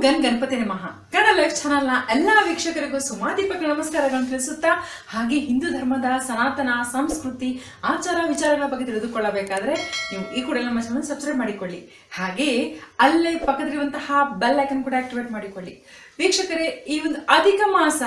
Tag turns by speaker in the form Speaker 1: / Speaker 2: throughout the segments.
Speaker 1: gun Ganapati ನಮಃ Kannada life ಚಾನಲ್ನ ಎಲ್ಲಾ ವೀಕ್ಷಕರಿಗೂ ಸುಮಾದೀಪಕ ನಮಸ್ಕಾರಗಳನ್ನು ತಿಳಿಸುತ್ತಾ ಹಾಗೆ ಹಿಂದೂ ಧರ್ಮದ ಸನಾತನ ಸಂಸ್ಕೃತಿ ಆಚಾರ ವಿಚಾರಗಳ ಬಗ್ಗೆ ತಿಳಿದುಕೊಳ್ಳಬೇಕಾದ್ರೆ ನೀವು ಈ ಕೂಡ ನಮ್ಮ ಚಾನಲ್ ಸಬ್ಸ್ಕ್ರೈಬ್ ಮಾಡಿಕೊಳ್ಳಿ ಹಾಗೆ ಅಲ್ಲೇ ಪಕ್ಕದಲ್ಲಿರುವಂತಹ ಬೆಲ್ ಐಕನ್ ಕೂಡ ಆಕ್ಟಿವೇಟ್ ಮಾಡಿಕೊಳ್ಳಿ ವೀಕ್ಷಕರೇ ಈ ಒಂದು ಅಧಿಕ ಮಾಸ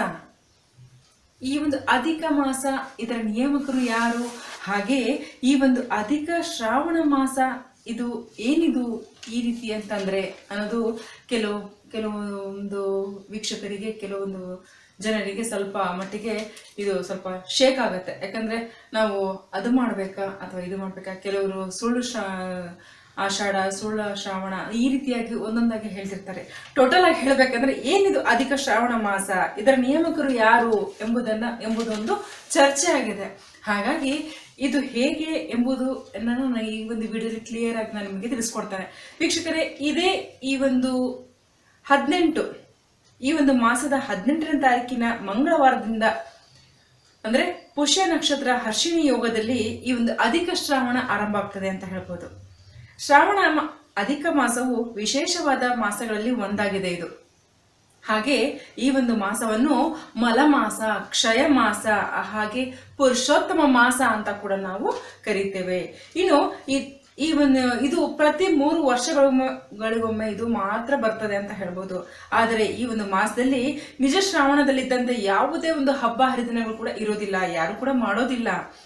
Speaker 1: ಈ ಒಂದು ಅಧಿಕ ಮಾಸ ಇದರ ನಿಯಮಕರು ಯಾರು ಹಾಗೆ ಈ ಒಂದು ಅಧಿಕ ಶ್ರಾವಣ ಮಾಸ ಇದು ಏನಿದು ಈ ರೀತಿ ಅಂತಂದ್ರೆ ಅನ್ನೋದು ಕೆಲವು ಕೆಲವೊಂದು ವೀಕ್ಷಕರಿಗೆ ಕೆಲವೊಂದು ಜನರಿಗೆ ಸ್ವಲ್ಪ ಮಟ್ಟಿಗೆ ಇದು ಸ್ವಲ್ಪ ಶೇಕ್ ಆಗುತ್ತೆ ಯಾಕಂದ್ರೆ ನಾವು ಅದು ಮಾಡ್ಬೇಕಾ ಅಥವಾ ಇದು ಮಾಡ್ಬೇಕಾ ಕೆಲವರು ಸುಳ್ಳು ಶ್ರಾ ಆಷಾಢ ಸುಳ್ಳ ಶ್ರಾವಣ ಈ ರೀತಿಯಾಗಿ ಒಂದೊಂದಾಗಿ ಹೇಳ್ತಿರ್ತಾರೆ ಟೋಟಲ್ ಆಗಿ ಹೇಳ್ಬೇಕಂದ್ರೆ ಏನಿದು ಅಧಿಕ ಶ್ರಾವಣ ಮಾಸ ಇದರ ನಿಯಮಕರು ಯಾರು ಎಂಬುದನ್ನ ಎಂಬುದೊಂದು ಚರ್ಚೆ ಆಗಿದೆ ಹಾಗಾಗಿ ಇದು ಹೇಗೆ ಎಂಬುದು ನಾನು ಈ ಒಂದು ವಿಡಿಯೋದಲ್ಲಿ ಕ್ಲಿಯರ್ ಆಗಿ ನಾನು ನಿಮಗೆ ತಿಳಿಸ್ಕೊಡ್ತೇನೆ ವೀಕ್ಷಕರೇ ಇದೇ ಈ ಒಂದು ಹದಿನೆಂಟು ಈ ಒಂದು ಮಾಸದ ಹದಿನೆಂಟನೇ ತಾರೀಕಿನ ಮಂಗಳವಾರದಿಂದ ಅಂದ್ರೆ ಪುಷ್ಯ ನಕ್ಷತ್ರ ಹರ್ಷಿಣಿ ಯೋಗದಲ್ಲಿ ಈ ಒಂದು ಅಧಿಕ ಶ್ರಾವಣ ಆರಂಭ ಆಗ್ತದೆ ಅಂತ ಹೇಳ್ಬೋದು ಶ್ರಾವಣ ಮ- ಅಧಿಕ ಮಾಸವು ವಿಶೇಷವಾದ ಮಾಸಗಳಲ್ಲಿ ಒಂದಾಗಿದೆ ಇದು ಹಾಗೆ ಈ ಒಂದು ಮಾಸವನ್ನು ಮಲಮಾಸ ಕ್ಷಯ ಮಾಸ ಹಾಗೆ ಪುರುಷೋತ್ತಮ ಮಾಸ ಅಂತ ಕೂಡ ನಾವು ಕರೀತೇವೆ ಇನ್ನು ಈ ಈ ಒಂದು ಇದು ಪ್ರತಿ ಮೂರು ವರ್ಷಗಳಿಗೊಮ್ಮೆ ಇದು ಮಾತ್ರ ಬರ್ತದೆ ಅಂತ ಹೇಳ್ಬೋದು ಆದರೆ ಈ ಒಂದು ಮಾಸದಲ್ಲಿ ನಿಜ ಶ್ರಾವಣದಲ್ಲಿದ್ದಂತೆ ಯಾವುದೇ ಒಂದು ಹಬ್ಬ ಹರಿದಿನಗಳು ಕೂಡ ಇರೋದಿಲ್ಲ ಯಾರು ಕೂಡ ಮಾಡೋದಿಲ್ಲ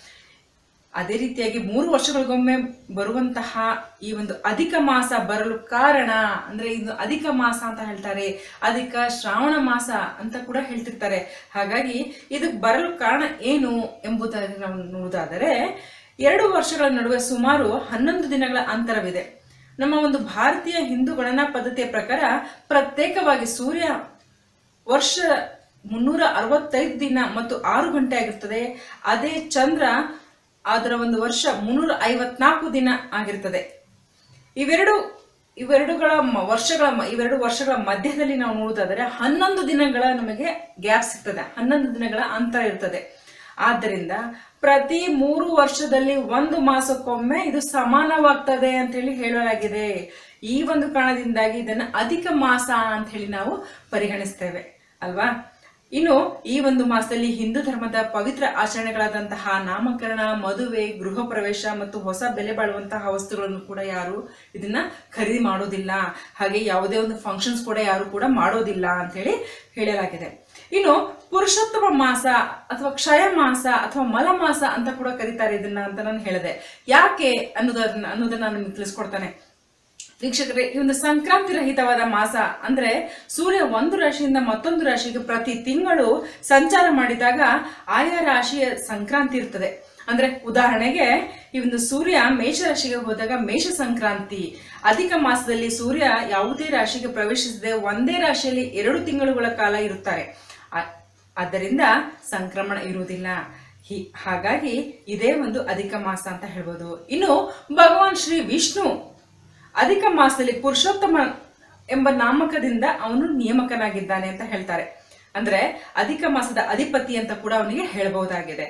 Speaker 1: ಅದೇ ರೀತಿಯಾಗಿ ಮೂರು ವರ್ಷಗಳಿಗೊಮ್ಮೆ ಬರುವಂತಹ ಈ ಒಂದು ಅಧಿಕ ಮಾಸ ಬರಲು ಕಾರಣ ಅಂದ್ರೆ ಇದು ಅಧಿಕ ಮಾಸ ಅಂತ ಹೇಳ್ತಾರೆ ಅಧಿಕ ಶ್ರಾವಣ ಮಾಸ ಅಂತ ಕೂಡ ಹೇಳ್ತಿರ್ತಾರೆ ಹಾಗಾಗಿ ಇದಕ್ಕೆ ಬರಲು ಕಾರಣ ಏನು ಎಂಬುದಾಗಿ ನಾವು ನೋಡುವುದಾದರೆ ಎರಡು ವರ್ಷಗಳ ನಡುವೆ ಸುಮಾರು ಹನ್ನೊಂದು ದಿನಗಳ ಅಂತರವಿದೆ ನಮ್ಮ ಒಂದು ಭಾರತೀಯ ಹಿಂದೂ ಗಣನಾ ಪದ್ಧತಿಯ ಪ್ರಕಾರ ಪ್ರತ್ಯೇಕವಾಗಿ ಸೂರ್ಯ ವರ್ಷ ಮುನ್ನೂರ ಅರವತ್ತೈದು ದಿನ ಮತ್ತು ಆರು ಗಂಟೆ ಆಗಿರ್ತದೆ ಅದೇ ಚಂದ್ರ ಅದರ ಒಂದು ವರ್ಷ ಮುನ್ನೂರ ಐವತ್ನಾಲ್ಕು ದಿನ ಆಗಿರ್ತದೆ ಇವೆರಡು ಇವೆರಡುಗಳ ಮ- ವರ್ಷಗಳ ಮ- ಇವೆರಡು ವರ್ಷಗಳ ಮಧ್ಯದಲ್ಲಿ ನಾವು ನೋಡುವುದಾದರೆ ಹನ್ನೊಂದು ದಿನಗಳ ನಮಗೆ ಗ್ಯಾಪ್ ಸಿಗ್ತದೆ ಹನ್ನೊಂದು ದಿನಗಳ ಅಂತರ ಇರ್ತದೆ ಆದ್ದರಿಂದ ಪ್ರತಿ ಮೂರು ವರ್ಷದಲ್ಲಿ ಒಂದು ಮಾಸಕ್ಕೊಮ್ಮೆ ಇದು ಸಮಾನವಾಗ್ತದೆ ಅಂತ ಹೇಳಿ ಹೇಳಲಾಗಿದೆ ಈ ಒಂದು ಕಾರಣದಿಂದಾಗಿ ಇದನ್ನು ಅಧಿಕ ಮಾಸ ಅಂತ ಹೇಳಿ ನಾವು ಪರಿಗಣಿಸ್ತೇವೆ ಅಲ್ವಾ ಇನ್ನು ಈ ಒಂದು ಮಾಸದಲ್ಲಿ ಹಿಂದೂ ಧರ್ಮದ ಪವಿತ್ರ ಆಚರಣೆಗಳಾದಂತಹ ನಾಮಕರಣ ಮದುವೆ ಗೃಹ ಪ್ರವೇಶ ಮತ್ತು ಹೊಸ ಬೆಲೆ ಬಾಳುವಂತಹ ವಸ್ತುಗಳನ್ನು ಕೂಡ ಯಾರು ಇದನ್ನ ಖರೀದಿ ಮಾಡೋದಿಲ್ಲ ಹಾಗೆ ಯಾವುದೇ ಒಂದು ಫಂಕ್ಷನ್ಸ್ ಕೂಡ ಯಾರು ಕೂಡ ಮಾಡೋದಿಲ್ಲ ಅಂತ ಹೇಳಿ ಹೇಳಲಾಗಿದೆ ಇನ್ನು ಪುರುಷೋತ್ತಮ ಮಾಸ ಅಥವಾ ಕ್ಷಯ ಮಾಸ ಅಥವಾ ಮಲ ಮಾಸ ಅಂತ ಕೂಡ ಕರೀತಾರೆ ಇದನ್ನ ಅಂತ ನಾನು ಹೇಳಿದೆ ಯಾಕೆ ಅನ್ನೋದನ್ನ ಅನ್ನೋದನ್ನ ನಾನು ನಿಮ್ಗೆ ತಿಳಿಸ್ಕೊಡ್ತಾನೆ ವೀಕ್ಷಕರೇ ಈ ಒಂದು ಸಂಕ್ರಾಂತಿ ರಹಿತವಾದ ಮಾಸ ಅಂದ್ರೆ ಸೂರ್ಯ ಒಂದು ರಾಶಿಯಿಂದ ಮತ್ತೊಂದು ರಾಶಿಗೆ ಪ್ರತಿ ತಿಂಗಳು ಸಂಚಾರ ಮಾಡಿದಾಗ ಆಯಾ ರಾಶಿಯ ಸಂಕ್ರಾಂತಿ ಇರ್ತದೆ ಅಂದ್ರೆ ಉದಾಹರಣೆಗೆ ಈ ಒಂದು ಸೂರ್ಯ ಮೇಷ ರಾಶಿಗೆ ಹೋದಾಗ ಮೇಷ ಸಂಕ್ರಾಂತಿ ಅಧಿಕ ಮಾಸದಲ್ಲಿ ಸೂರ್ಯ ಯಾವುದೇ ರಾಶಿಗೆ ಪ್ರವೇಶಿಸದೆ ಒಂದೇ ರಾಶಿಯಲ್ಲಿ ಎರಡು ತಿಂಗಳುಗಳ ಕಾಲ ಇರುತ್ತಾರೆ ಆ- ಆದ್ದರಿಂದ ಸಂಕ್ರಮಣ ಇರುವುದಿಲ್ಲ ಹಿ- ಹಾಗಾಗಿ ಇದೇ ಒಂದು ಅಧಿಕ ಮಾಸ ಅಂತ ಹೇಳ್ಬೋದು ಇನ್ನು ಭಗವಾನ್ ಶ್ರೀ ವಿಷ್ಣು ಅಧಿಕ ಮಾಸದಲ್ಲಿ ಪುರುಷೋತ್ತಮ ಎಂಬ ನಾಮಕದಿಂದ ಅವನು ನೇಮಕನಾಗಿದ್ದಾನೆ ಅಂತ ಹೇಳ್ತಾರೆ ಅಂದ್ರೆ ಅಧಿಕ ಮಾಸದ ಅಧಿಪತಿ ಅಂತ ಕೂಡ ಅವನಿಗೆ ಹೇಳಬಹುದಾಗಿದೆ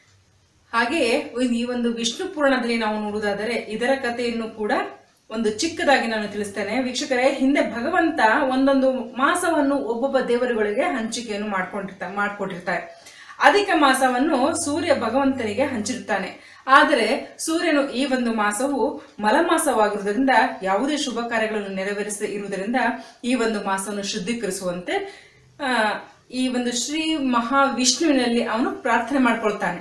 Speaker 1: ಹಾಗೆಯೇ ಈ ಒಂದು ವಿಷ್ಣು ಪುರಾಣದಲ್ಲಿ ನಾವು ನೋಡುವುದಾದರೆ ಇದರ ಕಥೆಯನ್ನು ಕೂಡ ಒಂದು ಚಿಕ್ಕದಾಗಿ ನಾನು ತಿಳಿಸ್ತೇನೆ ವೀಕ್ಷಕರೇ ಹಿಂದೆ ಭಗವಂತ ಒಂದೊಂದು ಮಾಸವನ್ನು ಒಬ್ಬೊಬ್ಬ ದೇವರುಗಳಿಗೆ ಹಂಚಿಕೆಯನ್ನು ಮಾಡ್ಕೊಂಡಿರ್ತಾರೆ ಮಾಡ್ಕೊಟ್ಟಿರ್ತಾರೆ ಅಧಿಕ ಮಾಸವನ್ನು ಸೂರ್ಯ ಭಗವಂತನಿಗೆ ಹಂಚಿರ್ತಾನೆ ಆದರೆ ಸೂರ್ಯನು ಈ ಒಂದು ಮಾಸವು ಮಲಮಾಸವಾಗಿರುವುದರಿಂದ ಯಾವುದೇ ಶುಭ ಕಾರ್ಯಗಳನ್ನು ನೆರವೇರಿಸದೇ ಇರುವುದರಿಂದ ಈ ಒಂದು ಮಾಸವನ್ನು ಶುದ್ಧೀಕರಿಸುವಂತೆ ಆ, ಈ ಒಂದು ಶ್ರೀ ಮಹಾವಿಷ್ಣುವಿನಲ್ಲಿ ಅವನು ಪ್ರಾರ್ಥನೆ ಮಾಡ್ಕೊಳ್ತಾನೆ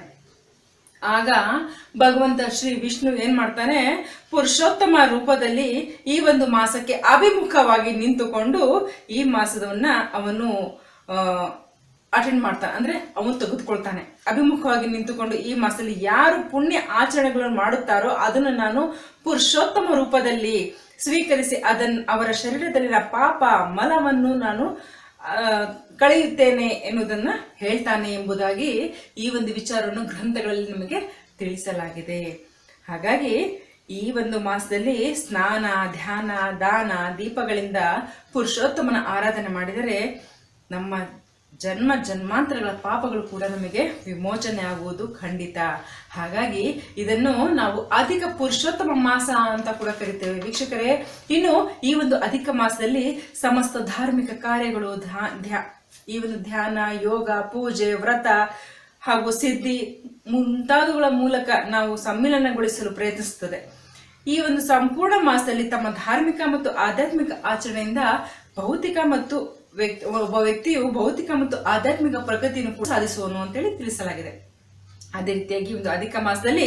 Speaker 1: ಆಗ ಭಗವಂತ ಶ್ರೀ ವಿಷ್ಣು ಏನ್ ಮಾಡ್ತಾನೆ ಪುರುಷೋತ್ತಮ ರೂಪದಲ್ಲಿ ಈ ಒಂದು ಮಾಸಕ್ಕೆ ಅಭಿಮುಖವಾಗಿ ನಿಂತುಕೊಂಡು ಈ ಮಾಸದವನ್ನ ಅವನು ಅಟೆಂಡ್ ಮಾಡ್ತಾನೆ ಅಂದ್ರೆ ಅವನು ತೆಗೆದುಕೊಳ್ತಾನೆ ಅಭಿಮುಖವಾಗಿ ನಿಂತುಕೊಂಡು ಈ ಮಾಸದಲ್ಲಿ ಯಾರು ಪುಣ್ಯ ಆಚರಣೆಗಳನ್ನು ಮಾಡುತ್ತಾರೋ ಅದನ್ನು ನಾನು ಪುರುಷೋತ್ತಮ ರೂಪದಲ್ಲಿ ಸ್ವೀಕರಿಸಿ ಅದನ್ನು ಅವರ ಶರೀರದಲ್ಲಿನ ಪಾಪ ಮಲವನ್ನು ನಾನು ಆ, ಕಳೆಯುತ್ತೇನೆ ಎನ್ನುವುದನ್ನ ಹೇಳ್ತಾನೆ ಎಂಬುದಾಗಿ ಈ ಒಂದು ವಿಚಾರವನ್ನು ಗ್ರಂಥಗಳಲ್ಲಿ ನಮಗೆ ತಿಳಿಸಲಾಗಿದೆ ಹಾಗಾಗಿ ಈ ಒಂದು ಮಾಸದಲ್ಲಿ ಸ್ನಾನ ಧ್ಯಾನ ದಾನ ದೀಪಗಳಿಂದ ಪುರುಷೋತ್ತಮನ ಆರಾಧನೆ ಮಾಡಿದರೆ ನಮ್ಮ ಜನ್ಮ ಜನ್ಮಾಂತರಗಳ ಪಾಪಗಳು ಕೂಡ ನಮಗೆ ವಿಮೋಚನೆ ಆಗುವುದು ಖಂಡಿತ ಹಾಗಾಗಿ ಇದನ್ನು ನಾವು ಅಧಿಕ ಪುರುಷೋತ್ತಮ ಮಾಸ ಅಂತ ಕೂಡ ಕರಿತೇವೆ ವೀಕ್ಷಕರೇ ಇನ್ನು ಈ ಒಂದು ಅಧಿಕ ಮಾಸದಲ್ಲಿ ಸಮಸ್ತ ಧಾರ್ಮಿಕ ಕಾರ್ಯಗಳು ಧ್ಯಾ- ಧ್ಯಾ- ಈ ಒಂದು ಧ್ಯಾನ ಯೋಗ ಪೂಜೆ ವ್ರತ ಹಾಗೂ ಸಿದ್ಧಿ ಮುಂತಾದವುಗಳ ಮೂಲಕ ನಾವು ಸಮ್ಮಿಲನಗೊಳಿಸಲು ಪ್ರಯತ್ನಿಸುತ್ತದೆ ಈ ಒಂದು ಸಂಪೂರ್ಣ ಮಾಸದಲ್ಲಿ ತಮ್ಮ ಧಾರ್ಮಿಕ ಮತ್ತು ಆಧ್ಯಾತ್ಮಿಕ ಆಚರಣೆಯಿಂದ ಭೌತಿಕ ಮತ್ತು ವ್ಯಕ್ತಿ ಒಬ್ಬ ವ್ಯಕ್ತಿಯು ಭೌತಿಕ ಮತ್ತು ಆಧ್ಯಾತ್ಮಿಕ ಪ್ರಗತಿಯನ್ನು ಕೂಡ ಸಾಧಿಸುವನು ಅಂತೇಳಿ ತಿಳಿಸಲಾಗಿದೆ ಅದೇ ರೀತಿಯಾಗಿ ಒಂದು ಅಧಿಕ ಮಾಸದಲ್ಲಿ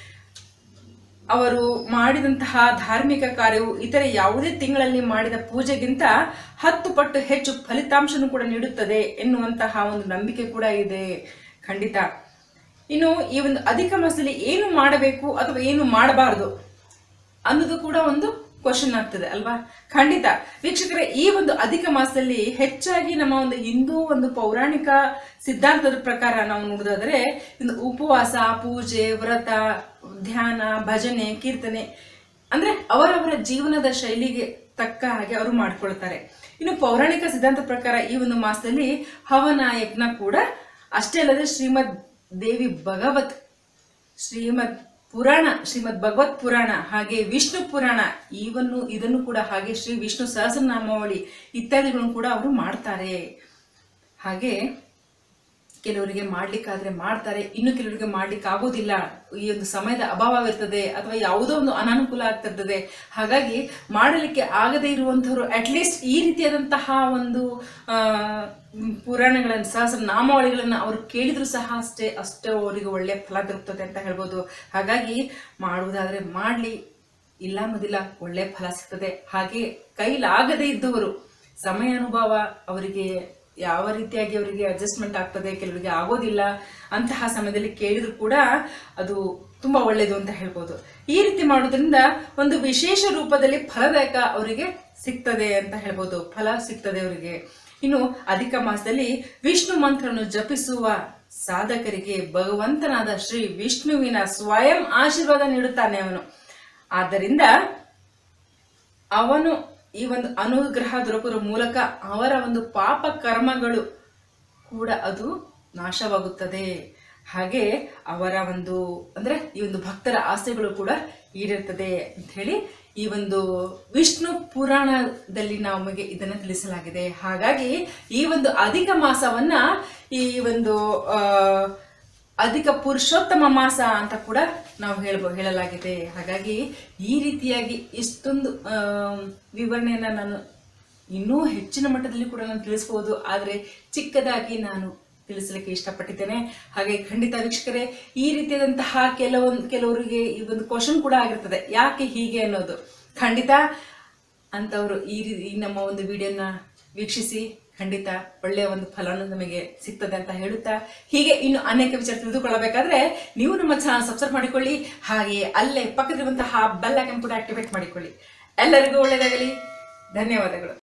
Speaker 1: ಅವರು ಮಾಡಿದಂತಹ ಧಾರ್ಮಿಕ ಕಾರ್ಯವು ಇತರೆ ಯಾವುದೇ ತಿಂಗಳಲ್ಲಿ ಮಾಡಿದ ಪೂಜೆಗಿಂತ ಹತ್ತು ಪಟ್ಟು ಹೆಚ್ಚು ಫಲಿತಾಂಶನೂ ಕೂಡ ನೀಡುತ್ತದೆ ಎನ್ನುವಂತಹ ಒಂದು ನಂಬಿಕೆ ಕೂಡ ಇದೆ ಖಂಡಿತ ಇನ್ನು ಈ ಒಂದು ಅಧಿಕ ಮಾಸದಲ್ಲಿ ಏನು ಮಾಡಬೇಕು ಅಥವಾ ಏನು ಮಾಡಬಾರದು ಅನ್ನೋದು ಕೂಡ ಒಂದು ಕ್ವಶನ್ ಆಗ್ತದೆ ಅಲ್ವಾ ಖಂಡಿತ ವೀಕ್ಷಕರೇ ಈ ಒಂದು ಅಧಿಕ ಮಾಸದಲ್ಲಿ ಹೆಚ್ಚಾಗಿ ನಮ್ಮ ಒಂದು ಹಿಂದೂ ಒಂದು ಪೌರಾಣಿಕ ಸಿದ್ಧಾಂತದ ಪ್ರಕಾರ ನಾವು ನೋಡೋದಾದ್ರೆ ಒಂದು ಉಪವಾಸ ಪೂಜೆ ವ್ರತ ಧ್ಯಾನ ಭಜನೆ ಕೀರ್ತನೆ ಅಂದ್ರೆ ಅವರವರ ಜೀವನದ ಶೈಲಿಗೆ ತಕ್ಕ ಹಾಗೆ ಅವರು ಮಾಡ್ಕೊಳ್ತಾರೆ ಇನ್ನು ಪೌರಾಣಿಕ ಸಿದ್ಧಾಂತ ಪ್ರಕಾರ ಈ ಒಂದು ಮಾಸದಲ್ಲಿ ಹವನ ಯಜ್ಞ ಕೂಡ ಅಷ್ಟೇ ಅಲ್ಲದೆ ಶ್ರೀಮದ್ ದೇವಿ ಭಗವತ್ ಶ್ರೀಮದ್ ಪುರಾಣ ಶ್ರೀಮದ್ ಭಗವತ್ ಪುರಾಣ ಹಾಗೆ ವಿಷ್ಣು ಪುರಾಣ ಇವನ್ನು ಇದನ್ನು ಕೂಡ ಹಾಗೆ ಶ್ರೀ ವಿಷ್ಣು ಸಹಸ್ರನಾಮಾವಳಿ ಇತ್ಯಾದಿಗಳನ್ನು ಕೂಡ ಅವರು ಮಾಡ್ತಾರೆ ಹಾಗೆ ಕೆಲವರಿಗೆ ಮಾಡ್ಲಿಕ್ಕಾದ್ರೆ ಮಾಡ್ತಾರೆ ಇನ್ನು ಕೆಲವರಿಗೆ ಮಾಡ್ಲಿಕ್ಕೆ ಆಗೋದಿಲ್ಲ ಈ ಒಂದು ಸಮಯದ ಅಭಾವವಿರ್ತದೆ ಅಥವಾ ಯಾವುದೋ ಒಂದು ಅನಾನುಕೂಲ ಆಗ್ತಿರ್ತದೆ ಹಾಗಾಗಿ ಮಾಡಲಿಕ್ಕೆ ಆಗದೇ ಇರುವಂತವರು ಅಟ್ಲೀಸ್ಟ್ ಈ ರೀತಿಯಾದಂತಹ ಒಂದು ಆ, ಮ್, ಪುರಾಣಗಳನ್ನು ಸಹಸ್ರ ನಾಮಾವಳಿಗಳನ್ನ ಅವರು ಕೇಳಿದ್ರು ಸಹ ಅಷ್ಟೇ ಅಷ್ಟೇ ಅವರಿಗೆ ಒಳ್ಳೆ ಫಲ ದೊರಕ್ತದೆ ಅಂತ ಹೇಳ್ಬೋದು ಹಾಗಾಗಿ ಮಾಡುವುದಾದ್ರೆ ಮಾಡ್ಲಿ ಇಲ್ಲ ಅನ್ನೋದಿಲ್ಲ ಒಳ್ಳೆ ಫಲ ಸಿಗ್ತದೆ ಹಾಗೆ ಕೈಲಾಗದೇ ಇದ್ದವರು ಸಮಯ ಅನುಭವ ಅವರಿಗೆ ಯಾವ ರೀತಿಯಾಗಿ ಅವರಿಗೆ ಅಡ್ಜಸ್ಟ್ಮೆಂಟ್ ಆಗ್ತದೆ ಕೆಲವರಿಗೆ ಆಗೋದಿಲ್ಲ ಅಂತಹ ಸಮಯದಲ್ಲಿ ಕೇಳಿದ್ರು ಕೂಡ ಅದು ತುಂಬಾ ಒಳ್ಳೆಯದು ಅಂತ ಹೇಳ್ಬೋದು ಈ ರೀತಿ ಮಾಡೋದ್ರಿಂದ ಒಂದು ವಿಶೇಷ ರೂಪದಲ್ಲಿ ಫಲದಾಯಕ ಅವರಿಗೆ ಸಿಗ್ತದೆ ಅಂತ ಹೇಳ್ಬೋದು ಫಲ ಸಿಗ್ತದೆ ಅವರಿಗೆ ಇನ್ನು ಅಧಿಕ ಮಾಸದಲ್ಲಿ ವಿಷ್ಣು ಮಂತ್ರವನ್ನು ಜಪಿಸುವ ಸಾಧಕರಿಗೆ ಭಗವಂತನಾದ ಶ್ರೀ ವಿಷ್ಣುವಿನ ಸ್ವಯಂ ಆಶೀರ್ವಾದ ನೀಡುತ್ತಾನೆ ಅವನು ಆದ್ದರಿಂದ ಅವನು ಈ ಒಂದು ಅನುಗ್ರಹ ದೊರಕುವ ಮೂಲಕ ಅವರ ಒಂದು ಪಾಪ ಕರ್ಮಗಳು ಕೂಡ ಅದು ನಾಶವಾಗುತ್ತದೆ ಹಾಗೆ ಅವರ ಒಂದು ಅಂದ್ರೆ ಈ ಒಂದು ಭಕ್ತರ ಆಸೆಗಳು ಕೂಡ ಈಡೇರ್ತದೆ ಅಂತ ಹೇಳಿ ಈ ಒಂದು ವಿಷ್ಣು ಪುರಾಣದಲ್ಲಿ ನಮಗೆ ಇದನ್ನ ತಿಳಿಸಲಾಗಿದೆ ಹಾಗಾಗಿ ಈ ಒಂದು ಅಧಿಕ ಮಾಸವನ್ನ ಈ ಒಂದು ಆ ಅಧಿಕ ಪುರುಷೋತ್ತಮ ಮಾಸ ಅಂತ ಕೂಡ ನಾವು ಹೇಳ್ಬೋ ಹೇಳಲಾಗಿದೆ ಹಾಗಾಗಿ ಈ ರೀತಿಯಾಗಿ ಇಷ್ಟೊಂದು ಆಮ್, ವಿವರಣೆಯನ್ನ ನಾನು ಇನ್ನೂ ಹೆಚ್ಚಿನ ಮಟ್ಟದಲ್ಲಿ ಕೂಡ ನಾನು ತಿಳಿಸ್ಬೋದು ಆದರೆ ಚಿಕ್ಕದಾಗಿ ನಾನು ತಿಳಿಸಲಿಕ್ಕೆ ಇಷ್ಟಪಟ್ಟಿದ್ದೇನೆ ಹಾಗೆ ಖಂಡಿತ ವೀಕ್ಷಕರೇ ಈ ರೀತಿಯಾದಂತಹ ಕೆಲವೊಂದು ಕೆಲವರಿಗೆ ಈ ಒಂದು ಕ್ವಶನ್ ಕೂಡ ಆಗಿರ್ತದೆ ಯಾಕೆ ಹೀಗೆ ಅನ್ನೋದು ಖಂಡಿತ ಅಂತವರು ಈ ರೀ- ಈ ನಮ್ಮ ಒಂದು ವಿಡಿಯೋನ ವೀಕ್ಷಿಸಿ ಖಂಡಿತ ಒಳ್ಳೆಯ ಒಂದು ಫಲವನ್ನು ನಮಗೆ ಸಿಗ್ತದೆ ಅಂತ ಹೇಳುತ್ತಾ ಹೀಗೆ ಇನ್ನು ಅನೇಕ ವಿಚಾರ ತಿಳಿದುಕೊಳ್ಳಬೇಕಾದ್ರೆ ನೀವು ನಮ್ಮ ಚಾನಲ್ ಸಬ್ಸ್ಕ್ರೈಬ್ ಮಾಡಿಕೊಳ್ಳಿ ಹಾಗೆ ಅಲ್ಲೇ ಪಕ್ಕದಲ್ಲಿರುವಂತಹ ಬೆಲ್ ಐಕನ್ ಕೂಡ ಆಕ್ಟಿವೇಟ್ ಮಾಡಿಕೊಳ್ಳಿ ಎಲ್ಲರಿಗೂ ಒಳ್ಳೆಯದಾಗಲಿ ಧನ್ಯವಾದಗಳು